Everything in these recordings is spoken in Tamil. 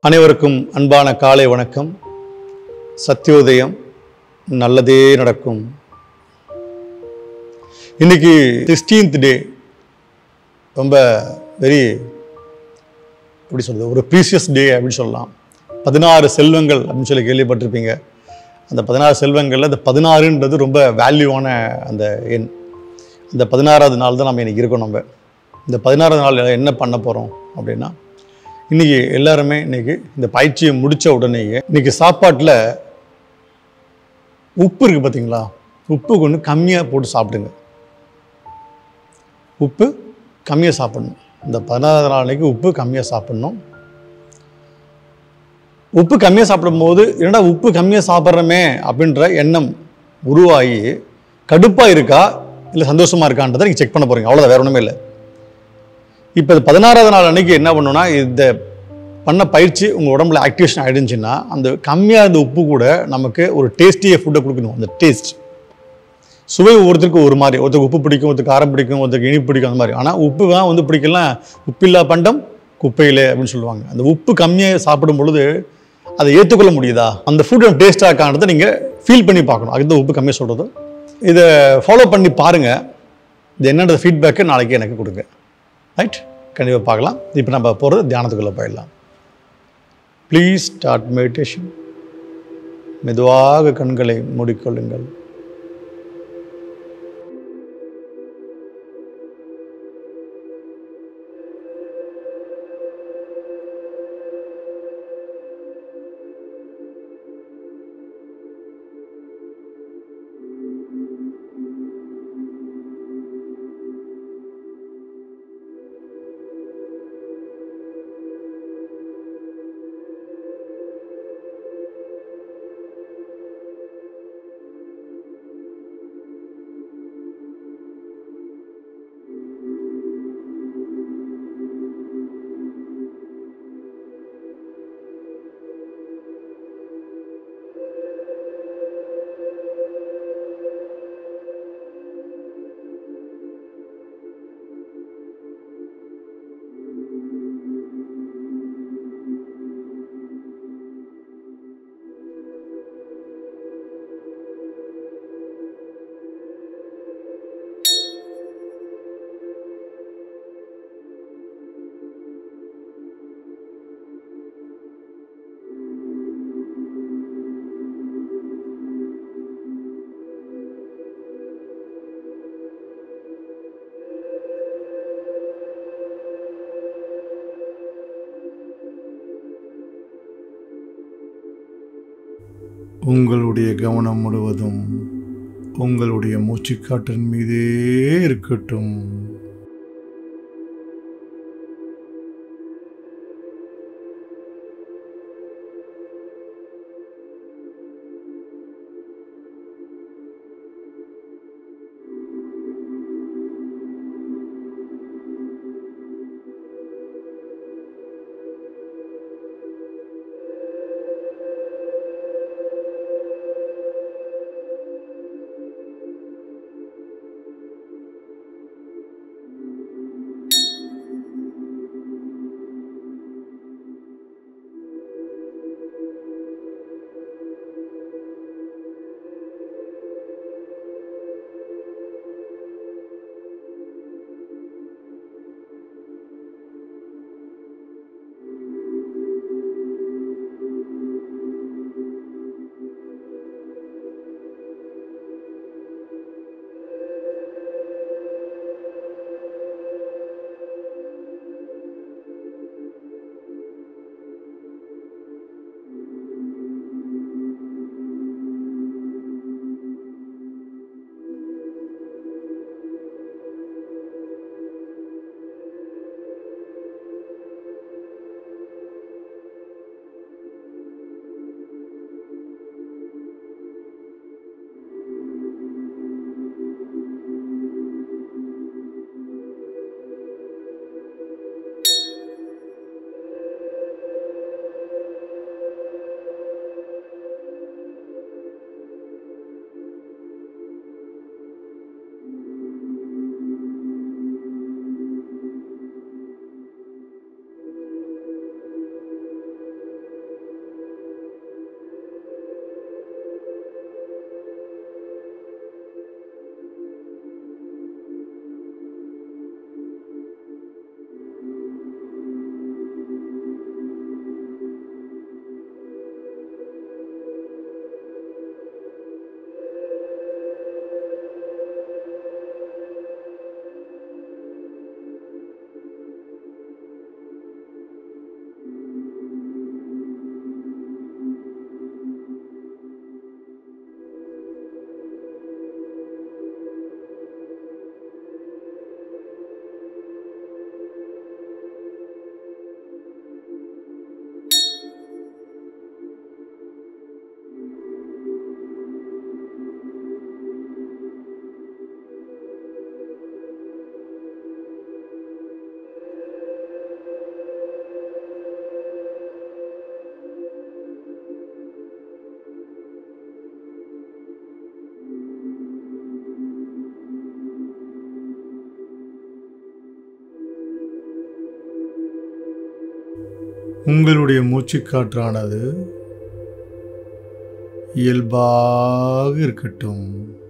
அனைவருக்கும் அன்பான காலை வணக்கம் சத்தியோதயம் நல்லதே நடக்கும் இன்னைக்கு சிக்ஸ்டீன்த் டே ரொம்ப வெரி எப்படி சொல்றது ஒரு ப்ரீசியஸ் டே அப்படின்னு சொல்லலாம் பதினாறு செல்வங்கள் அப்படின்னு சொல்லி கேள்விப்பட்டிருப்பீங்க அந்த பதினாறு செல்வங்களில் இந்த பதினாறுன்றது ரொம்ப வேல்யூவான அந்த எண் இந்த பதினாறாவது நாள் தான் நம்ம இன்னைக்கு இருக்கோம் நம்ம இந்த பதினாறாவது நாள் என்ன பண்ண போகிறோம் அப்படின்னா இன்றைக்கி எல்லாருமே இன்றைக்கி இந்த பயிற்சியை முடித்த உடனேயே இன்றைக்கி சாப்பாட்டில் உப்பு இருக்குது பார்த்தீங்களா உப்பு கொஞ்சம் கம்மியாக போட்டு சாப்பிடுங்க உப்பு கம்மியாக சாப்பிடணும் இந்த பதினாறாவது நாள் அன்னைக்கு உப்பு கம்மியாக சாப்பிடணும் உப்பு கம்மியாக சாப்பிடும்போது என்னடா உப்பு கம்மியாக சாப்பிட்றோமே அப்படின்ற எண்ணம் உருவாகி கடுப்பாக இருக்கா இல்லை சந்தோஷமாக இருக்கான்றதை நீங்கள் செக் பண்ண போகிறீங்க அவ்வளோதான் வேற ஒன்றுமே இல்லை இப்போ இது பதினாறாவது நாள் அன்னைக்கு என்ன பண்ணணும்னா இந்த பண்ண பயிற்சி உங்கள் உடம்புல ஆக்டிவேஷன் ஆகிடுச்சுன்னா அந்த கம்மியாக இருந்த உப்பு கூட நமக்கு ஒரு டேஸ்டியாக ஃபுட்டை கொடுக்கணும் அந்த டேஸ்ட் சுவை ஒவ்வொருத்தருக்கும் ஒரு மாதிரி ஒருத்தருக்கு உப்பு பிடிக்கும் ஒருத்தருக்கு காரம் பிடிக்கும் ஒருத்தருக்கு இனிப்பு பிடிக்கும் அந்த மாதிரி ஆனால் உப்பு தான் வந்து பிடிக்கலாம் உப்பில்லா பண்டம் குப்பையிலே அப்படின்னு சொல்லுவாங்க அந்த உப்பு கம்மியாக சாப்பிடும் பொழுது அதை ஏற்றுக்கொள்ள முடியுதா அந்த ஃபுட் டேஸ்ட்டாக இருக்கான்றதை நீங்கள் ஃபீல் பண்ணி பார்க்கணும் அதுக்கு உப்பு கம்மியாக சொல்கிறது இதை ஃபாலோ பண்ணி பாருங்கள் இது என்னன்ற ஃபீட்பேக்கை நாளைக்கு எனக்கு கொடுங்க ரைட் கண்டிப்பாக பார்க்கலாம் இப்போ நம்ம போகிறது தியானத்துக்குள்ளே போயிடலாம் ப்ளீஸ் ஸ்டார்ட் மெடிடேஷன் மெதுவாக கண்களை மூடிக்கொள்ளுங்கள் உங்களுடைய கவனம் முழுவதும் உங்களுடைய மூச்சுக்காற்றின் மீதே இருக்கட்டும் உங்களுடைய மூச்சுக்காற்றானது இயல்பாக இருக்கட்டும்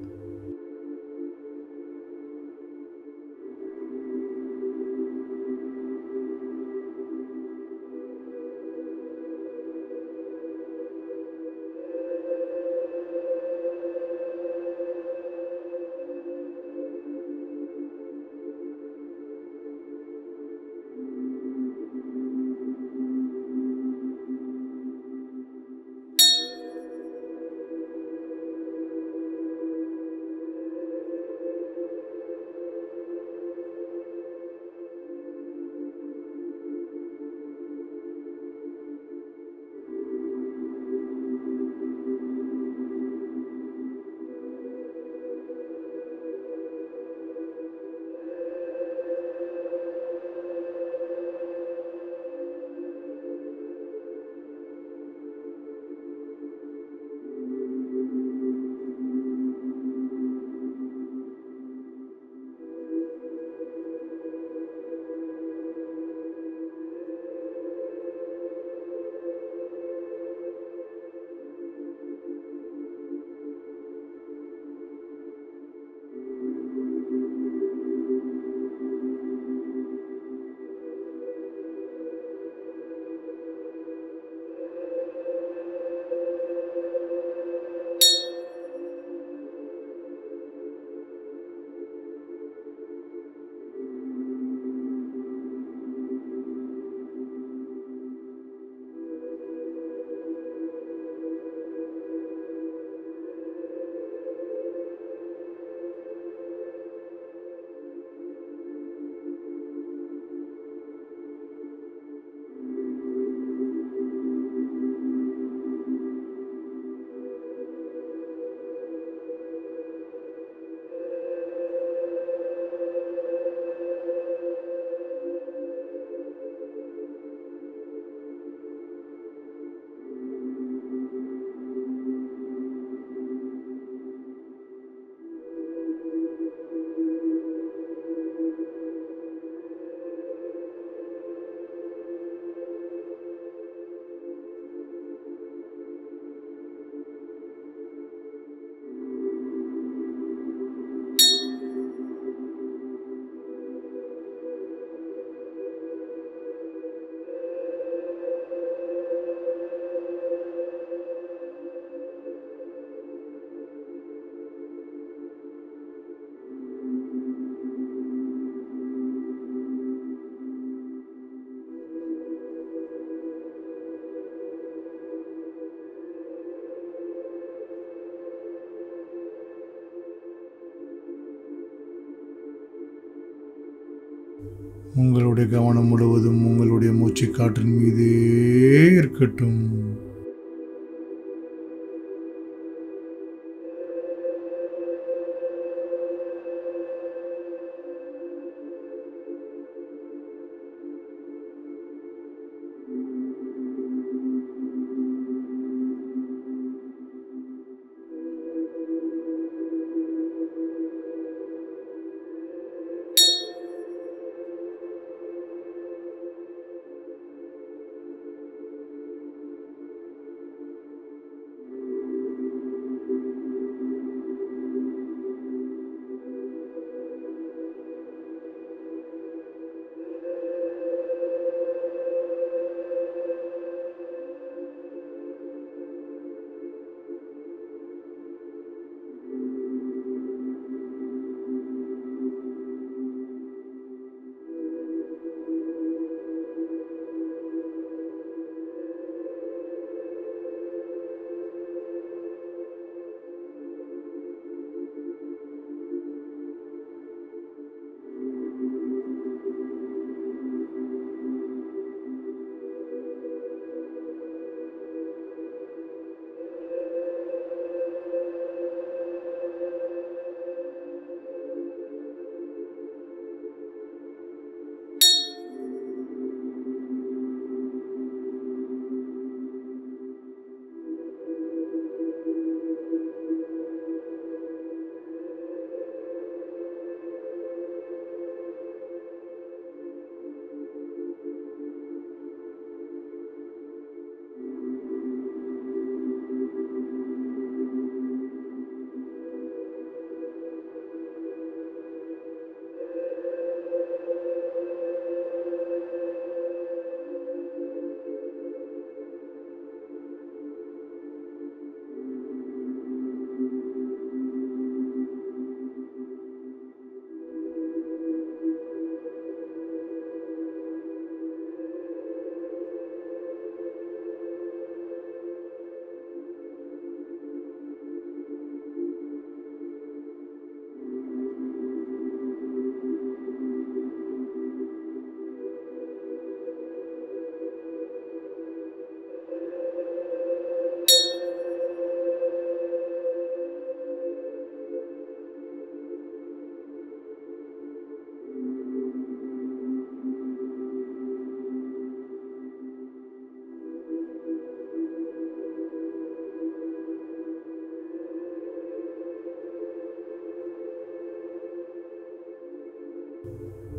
உங்களுடைய கவனம் முழுவதும் உங்களுடைய மூச்சுக்காற்றின் மீதே இருக்கட்டும்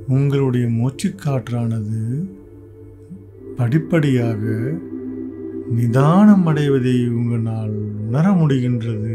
உங்களுடைய மூச்சுக்காற்றானது படிப்படியாக நிதானம் அடைவதை உங்களால் உணர முடிகின்றது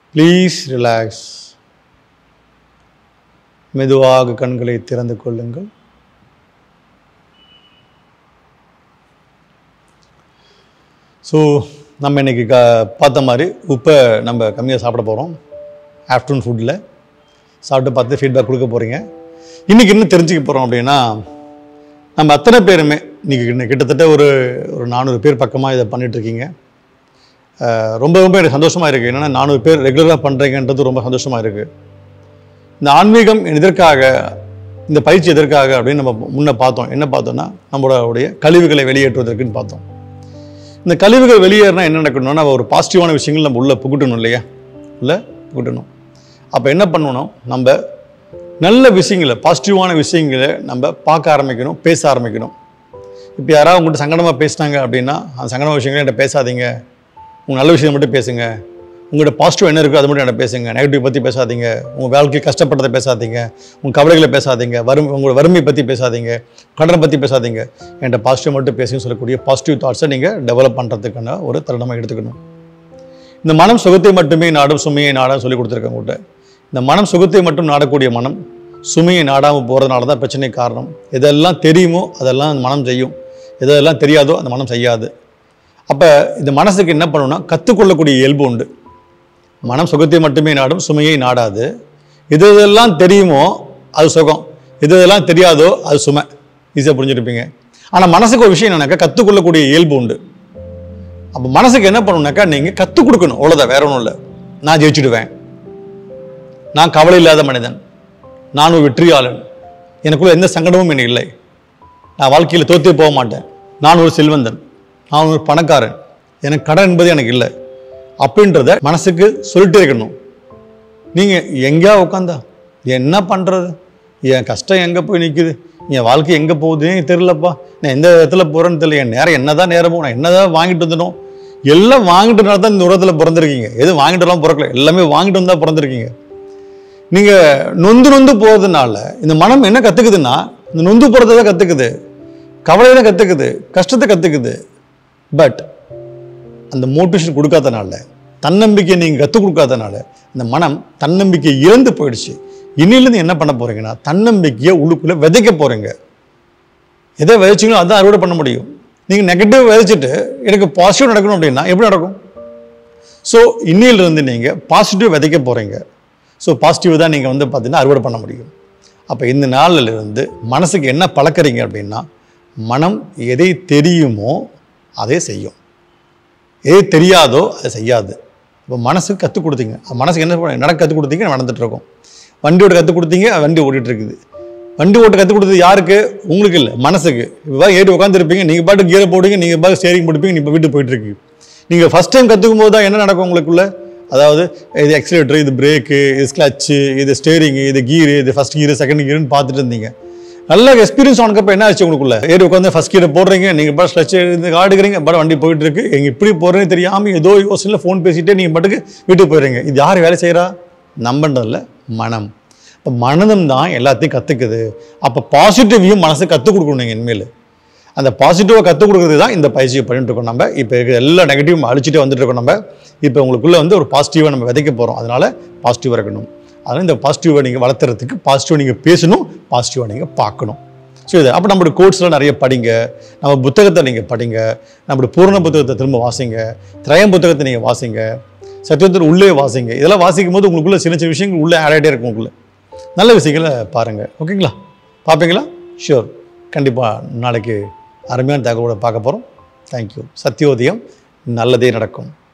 ப்ளீஸ் ரிலாக்ஸ் மெதுவாக கண்களை திறந்து கொள்ளுங்கள் ஸோ நம்ம இன்னைக்கு க பார்த்த மாதிரி உப்பை நம்ம கம்மியாக சாப்பிட போகிறோம் ஆஃப்டர்நூன் ஃபுட்டில் சாப்பிட்டு பார்த்து ஃபீட்பேக் கொடுக்க போகிறீங்க இன்றைக்கி என்ன தெரிஞ்சுக்க போகிறோம் அப்படின்னா நம்ம அத்தனை பேருமே இன்றைக்கி கிட்டத்தட்ட ஒரு ஒரு நானூறு பேர் பக்கமாக இதை பண்ணிகிட்ருக்கீங்க ரொம்ப ரொம்ப எனக்கு சந்தோஷமாக இருக்குது என்னென்னா நானூறு பேர் ரெகுலராக பண்ணுறீங்கன்றது ரொம்ப சந்தோஷமாக இருக்குது இந்த ஆன்மீகம் எதற்காக இந்த பயிற்சி எதற்காக அப்படின்னு நம்ம முன்ன பார்த்தோம் என்ன பார்த்தோம்னா நம்மளுடைய கழிவுகளை வெளியேற்றுவதற்குன்னு பார்த்தோம் இந்த கழிவுகள் வெளியேறினா என்ன நடக்கணும்னா ஒரு பாசிட்டிவான விஷயங்கள் நம்ம உள்ளே புகுட்டணும் இல்லையா உள்ளே புகுட்டணும் அப்போ என்ன பண்ணணும் நம்ம நல்ல விஷயங்களை பாசிட்டிவான விஷயங்களை நம்ம பார்க்க ஆரம்பிக்கணும் பேச ஆரம்பிக்கணும் இப்போ யாராவது உங்கள்கிட்ட சங்கடமாக பேசினாங்க அப்படின்னா அந்த சங்கடமான விஷயங்களை என்கிட்ட பேசாதீங்க உங்கள் நல்ல விஷயம் மட்டும் பேசுங்க உங்கள்கிட்ட பாசிட்டிவ் என்ன இருக்கோ அது மட்டும் என்கிட்ட பேசுங்க நெகட்டிவ் பற்றி பேசாதீங்க உங்கள் வாழ்க்கை கஷ்டப்பட்டதை பேசாதீங்க உங்கள் கவலைகளை பேசாதீங்க வறுமை உங்களோட வறுமை பற்றி பேசாதீங்க கடனை பற்றி பேசாதீங்க என்கிட்ட பாசிட்டிவ் மட்டும் பேசுன்னு சொல்லக்கூடிய பாசிட்டிவ் தாட்ஸை நீங்கள் டெவலப் பண்ணுறதுக்கான ஒரு தருணமாக எடுத்துக்கணும் இந்த மனம் சுகத்தை மட்டுமே நாடும் சுமையை நாடான்னு சொல்லி கொடுத்துருக்கேன் உங்கள்கிட்ட இந்த மனம் சுகத்தை மட்டும் நாடக்கூடிய மனம் சுமையை நாடாமல் போகிறதுனால தான் பிரச்சனை காரணம் எதெல்லாம் தெரியுமோ அதெல்லாம் அந்த மனம் செய்யும் எதெல்லாம் தெரியாதோ அந்த மனம் செய்யாது அப்போ இந்த மனசுக்கு என்ன பண்ணணும்னா கற்றுக்கொள்ளக்கூடிய இயல்பு உண்டு மனம் சுகத்தை மட்டுமே நாடும் சுமையை நாடாது எது எதெல்லாம் தெரியுமோ அது சுகம் எது எதெல்லாம் தெரியாதோ அது சுமை ஈஸியாக புரிஞ்சுருப்பீங்க ஆனால் மனசுக்கு ஒரு விஷயம் என்னன்னாக்கா கற்றுக்கொள்ளக்கூடிய இயல்பு உண்டு அப்போ மனசுக்கு என்ன பண்ணணும்னாக்கா நீங்கள் கற்றுக் கொடுக்கணும் அவ்வளோதான் வேற ஒன்றும் இல்லை நான் ஜெயிச்சுடுவேன் நான் கவலை இல்லாத மனிதன் நான் ஒரு வெற்றியாளன் எனக்குள்ள எந்த சங்கடமும் எனக்கு இல்லை நான் வாழ்க்கையில் தோத்தே போக மாட்டேன் நான் ஒரு செல்வந்தன் நான் ஒரு பணக்காரன் எனக்கு கடன் என்பது எனக்கு இல்லை அப்படின்றத மனசுக்கு சொல்லிட்டே இருக்கணும் நீங்கள் எங்கேயா உட்காந்தா என்ன பண்ணுறது என் கஷ்டம் எங்கே போய் நிற்குது என் வாழ்க்கை எங்கே போகுதுன்னு எனக்கு தெரியலப்பா நான் எந்த இடத்துல போகிறேன்னு தெரியல என் நேரம் என்னதான் நேரமோ நான் என்னதான் வாங்கிட்டு வந்துடும் எல்லாம் வாங்கிட்டனால தான் இந்த உலகத்தில் பிறந்திருக்கீங்க எதுவும் வாங்கிட்டுலாம் பிறக்கல எல்லாமே வாங்கிட்டு வந்தால் பிறந்திருக்கீங்க நீங்கள் நொந்து நொந்து போகிறதுனால இந்த மனம் என்ன கற்றுக்குதுன்னா இந்த நொந்து போகிறத தான் கற்றுக்குது கவலையை தான் கற்றுக்குது கஷ்டத்தை கற்றுக்குது பட் அந்த மோட்டிவேஷன் கொடுக்காதனால தன்னம்பிக்கையை நீங்கள் கற்றுக் கொடுக்காதனால அந்த மனம் தன்னம்பிக்கை இழந்து போயிடுச்சு இன்னிலேருந்து என்ன பண்ண போகிறீங்கன்னா தன்னம்பிக்கையை உள்ளுக்குள்ளே விதைக்க போகிறீங்க எதை விதைச்சிங்களோ அதான் அறுவடை பண்ண முடியும் நீங்கள் நெகட்டிவ் விதைச்சிட்டு எனக்கு பாசிட்டிவ் நடக்கணும் அப்படின்னா எப்படி நடக்கும் ஸோ இன்னிலிருந்து நீங்கள் பாசிட்டிவ் விதைக்க போகிறீங்க ஸோ பாசிட்டிவ் தான் நீங்கள் வந்து பார்த்தீங்கன்னா அறுவடை பண்ண முடியும் அப்போ இந்த நாளில் இருந்து மனசுக்கு என்ன பழக்கிறீங்க அப்படின்னா மனம் எதை தெரியுமோ அதை செய்யும் எது தெரியாதோ அதை செய்யாது இப்போ மனசுக்கு கற்றுக் கொடுத்தீங்க மனசுக்கு என்ன பண்ண- நடக்க கற்றுக் கொடுத்தீங்க நடந்துட்டு இருக்கோம் வண்டி ஓட்ட கற்றுக் கொடுத்தீங்க வண்டி ஓட்டிட்டு இருக்குது வண்டி ஓட்ட கற்றுக் கொடுத்தது யாருக்கு உங்களுக்கு இல்லை மனசுக்கு இப்போ ஏறி உட்காந்துருப்பீங்க நீங்கள் பாட்டு கியரை போடுங்க நீங்கள் பாட்டு ஸ்டேரிங் போட்டுப்பீங்க நீ இப்போ வீட்டுக்கு போயிட்டு இருக்கு நீங்கள் ஃபஸ்ட் டைம் கற்றுக்கும் போது தான் என்ன நடக்கும் உங்களுக்குள்ள அதாவது இது எக்ஸலேட்டர் இது பிரேக்கு இது கிளச்சு இது ஸ்டேரிங்கு இது கீரு இது ஃபஸ்ட் கீரு செகண்ட் கீருன்னு பார்த்துட்டு இருந்தீங்க நல்ல எக்ஸ்பீரியன்ஸ் ஆனக்கப்ப என்ன ஆச்சு உங்களுக்குள்ள ஏறி உட்காந்து ஃபஸ்ட் கீரை போடுறீங்க நீங்கள் பாட்டு ஸ்ட்ரெச் இது ஆடுகிறீங்க பாட்டு வண்டி போயிட்டு இருக்கு எங்க இப்படி போகிறேன்னு தெரியாமல் ஏதோ யோசனையில் ஃபோன் பேசிட்டே நீங்கள் பாட்டுக்கு வீட்டுக்கு போயிடுறீங்க இது யார் வேலை செய்கிறா நம்பன்றதில்ல மனம் இப்போ மனதம் தான் எல்லாத்தையும் கற்றுக்குது அப்போ பாசிட்டிவையும் மனசு கற்றுக் கொடுக்கணும் நீங்கள் இனிமேல் அந்த பாசிட்டிவாக கற்றுக் கொடுக்குறது தான் இந்த பயிற்சியை பண்ணிட்டு இருக்கோம் நம்ம இப்போ இருக்கிற எல்லா நெகட்டிவும் அழிச்சிட்டே வந்துட்டு இருக்கோம் நம்ம இப்போ உங்களுக்குள்ள வந்து ஒரு பாசிட்டிவாக நம்ம விதைக்க போகிறோம் அதனால பாசிட்டிவாக இருக்கணும் அதனால் இந்த பாசிட்டிவை நீங்கள் வளர்த்துறதுக்கு பாசிட்டிவாக நீங்கள் பேசணும் பாசிட்டிவாக நீங்கள் பார்க்கணும் ஸோ இது அப்போ நம்மளோட கோட்ஸ்லாம் நிறைய படிங்க நம்ம புத்தகத்தை நீங்கள் படிங்க நம்மளோட பூர்ண புத்தகத்தை திரும்ப வாசிங்க திரயம் புத்தகத்தை நீங்கள் வாசிங்க சத்தியத்தில் உள்ளே வாசிங்க இதெல்லாம் வாசிக்கும் போது உங்களுக்குள்ள சின்ன சின்ன விஷயங்கள் உள்ளே ஆட் ஆகிட்டே இருக்கும் உங்களுக்குள்ள நல்ல விஷயங்களை பாருங்கள் ஓகேங்களா பார்ப்பீங்களா ஷூர் கண்டிப்பாக நாளைக்கு அருமையான தகவலை பார்க்க போகிறோம் தேங்க்யூ சத்தியோதயம் நல்லதே நடக்கும்